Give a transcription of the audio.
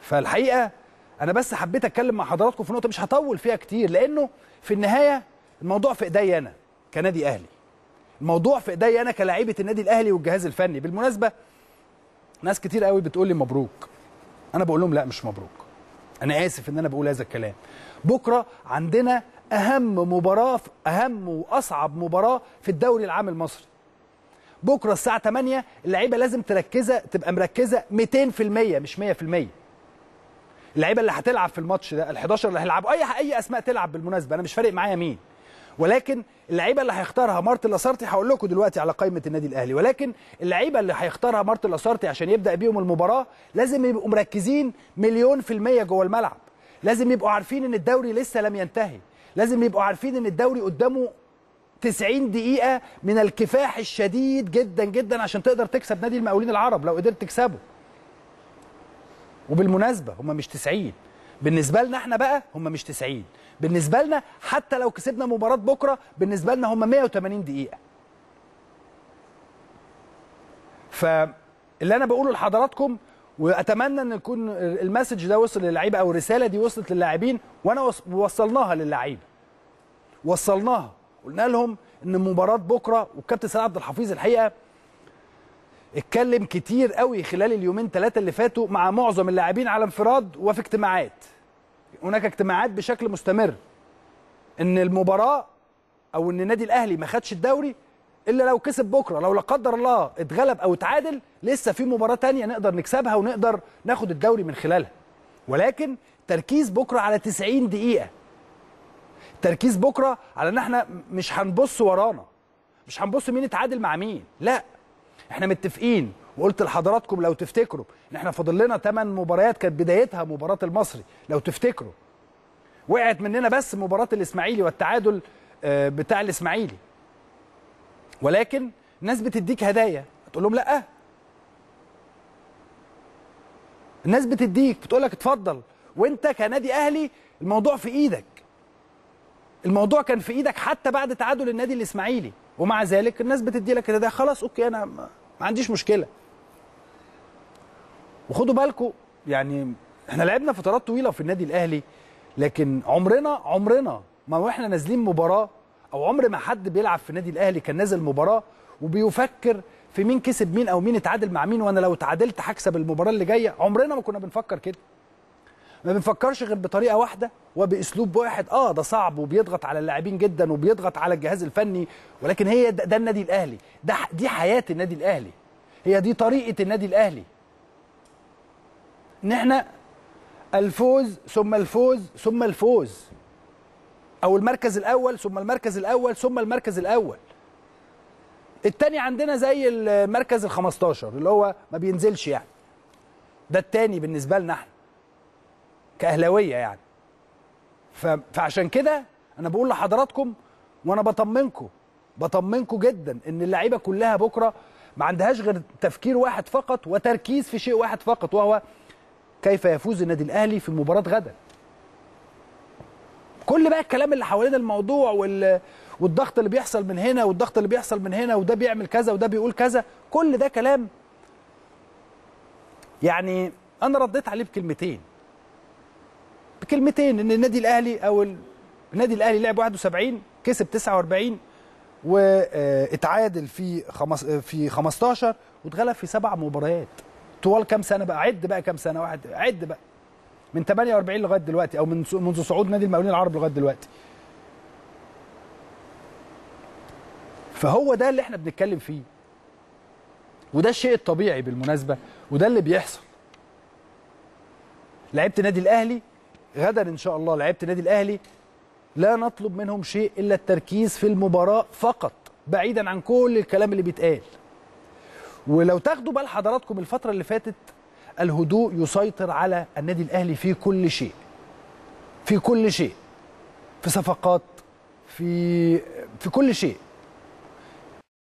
فالحقيقه انا بس حبيت اتكلم مع حضراتكم في نقطه مش هطول فيها كتير لانه في النهايه الموضوع في ايديا انا كنادي اهلي الموضوع في ايديا انا كلاعيبه النادي الاهلي والجهاز الفني بالمناسبه ناس كتير قوي بتقول لي مبروك انا بقول لهم لا مش مبروك انا اسف ان انا بقول هذا الكلام بكره عندنا اهم مباراه اهم واصعب مباراه في الدوري العام المصري بكره الساعه 8 اللعيبه لازم تركزه تبقى مركزه 200% مش 100% اللعيبه اللي هتلعب في الماتش ده ال11 اللي هيلعبوا اي اي اسماء تلعب بالمناسبه انا مش فارق معايا مين ولكن اللعيبه اللي هيختارها مارتن لاسارتي هقول لكم دلوقتي على قائمه النادي الاهلي ولكن اللعيبه اللي هيختارها مارتن لاسارتي عشان يبدا بيهم المباراه لازم يبقوا مركزين مليون في الميه جوه الملعب لازم يبقوا عارفين ان الدوري لسه لم ينتهي لازم يبقوا عارفين ان الدوري قدامه 90 دقيقة من الكفاح الشديد جدا جدا عشان تقدر تكسب نادي المقاولين العرب لو قدرت تكسبه. وبالمناسبة هم مش 90 بالنسبة لنا احنا بقى هم مش 90 بالنسبة لنا حتى لو كسبنا مباراة بكرة بالنسبة لنا هم 180 دقيقة. فاللي انا بقوله لحضراتكم واتمنى ان يكون المسج ده وصل للعيبه او الرساله دي وصلت للاعبين وانا وصلناها للعيبه. وصلناها قلنا لهم ان مباراه بكره والكابتن سيد عبد الحفيظ الحقيقه اتكلم كتير قوي خلال اليومين ثلاثه اللي فاتوا مع معظم اللاعبين على انفراد وفي اجتماعات هناك اجتماعات بشكل مستمر ان المباراه او ان النادي الاهلي ما خدش الدوري الا لو كسب بكره لو لا قدر الله اتغلب او اتعادل لسه في مباراه تانية نقدر نكسبها ونقدر ناخد الدوري من خلالها ولكن تركيز بكره على 90 دقيقه تركيز بكره على ان احنا مش هنبص ورانا مش هنبص مين اتعادل مع مين لا احنا متفقين وقلت لحضراتكم لو تفتكروا ان احنا فاضل لنا 8 مباريات كانت بدايتها مباراه المصري لو تفتكروا وقعت مننا بس مباراه الاسماعيلي والتعادل بتاع الاسماعيلي ولكن الناس بتديك هدايا تقول لهم لا الناس بتديك بتقول لك اتفضل وانت كنادي اهلي الموضوع في ايدك الموضوع كان في ايدك حتى بعد تعادل النادي الاسماعيلي ومع ذلك الناس بتدي لك ده خلاص اوكي انا ما عنديش مشكله وخدوا بالكم يعني احنا لعبنا فترات طويله في النادي الاهلي لكن عمرنا عمرنا ما واحنا نازلين مباراه او عمر ما حد بيلعب في النادي الاهلي كان نازل مباراه وبيفكر في مين كسب مين او مين اتعادل مع مين وانا لو اتعادلت هكسب المباراه اللي جايه عمرنا ما كنا بنفكر كده ما بنفكرش غير بطريقه واحده وباسلوب واحد اه ده صعب وبيضغط على اللاعبين جدا وبيضغط على الجهاز الفني ولكن هي ده, ده النادي الاهلي ده دي حياه النادي الاهلي هي دي طريقه النادي الاهلي ان احنا الفوز ثم الفوز ثم الفوز او المركز الاول ثم المركز الاول ثم المركز الاول التاني عندنا زي المركز ال15 اللي هو ما بينزلش يعني ده التاني بالنسبه لنا احنا كاهلاويه يعني فعشان كده انا بقول لحضراتكم وانا بطمنكم بطمنكم جدا ان اللعيبه كلها بكره ما عندهاش غير تفكير واحد فقط وتركيز في شيء واحد فقط وهو كيف يفوز النادي الاهلي في مباراه غدا كل بقى الكلام اللي حوالين الموضوع وال... والضغط اللي بيحصل من هنا والضغط اللي بيحصل من هنا وده بيعمل كذا وده بيقول كذا كل ده كلام يعني انا رديت عليه بكلمتين بكلمتين ان النادي الاهلي او النادي الاهلي لعب 71 كسب 49 واتعادل في خمس في 15 واتغلب في سبع مباريات طوال كام سنه بقى عد بقى كام سنه واحد عد بقى من 48 لغايه دلوقتي او من منذ صعود نادي المقاولين العرب لغايه دلوقتي فهو ده اللي احنا بنتكلم فيه وده الشيء الطبيعي بالمناسبه وده اللي بيحصل لعيبه النادي الاهلي غدا ان شاء الله لعيبه النادي الاهلي لا نطلب منهم شيء الا التركيز في المباراه فقط بعيدا عن كل الكلام اللي بيتقال ولو تاخدوا بال حضراتكم الفتره اللي فاتت الهدوء يسيطر على النادي الاهلي في كل شيء في كل شيء في صفقات في في كل شيء